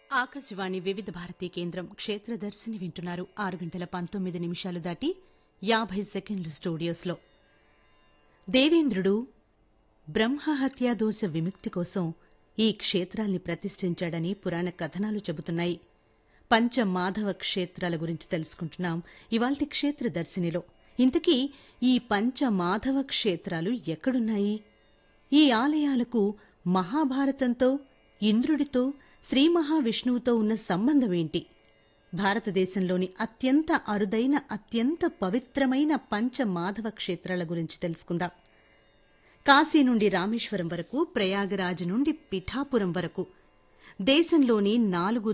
ఆకాశవాణి వివిధ భారతీ కేంద్రం క్షేత్రదర్శిని వింటున్నారు ఆరు గంటల పంతొమ్మిది నిమిషాలు దాటి యాభై సెకండ్లు స్టూడియోస్లో దేవేంద్రుడు బ్రహ్మహత్యా దోష విముక్తి కోసం ఈ క్షేత్రాల్ని ప్రతిష్ఠించాడని పురాణ కథనాలు చెబుతున్నాయి పంచ మాధవ క్షేత్రాల గురించి తెలుసుకుంటున్నాం ఇవాల్టి క్షేత్ర దర్శినిలో ఇంతకీ ఈ పంచ మాధవ క్షేత్రాలు ఎక్కడున్నాయి ఈ ఆలయాలకు మహాభారతంతో ఇంద్రుడితో శ్రీ మహావిష్ణువుతో ఉన్న సంబంధం ఏంటి భారతదేశంలోని అత్యంత అరుదైన అత్యంత పవిత్రమైన పంచ మాధవ క్షేత్రాల గురించి తెలుసుకుందాం కాశీ నుండి రామేశ్వరం వరకు ప్రయాగరాజ్ నుండి పిఠాపురం వరకు దేశంలోని నాలుగు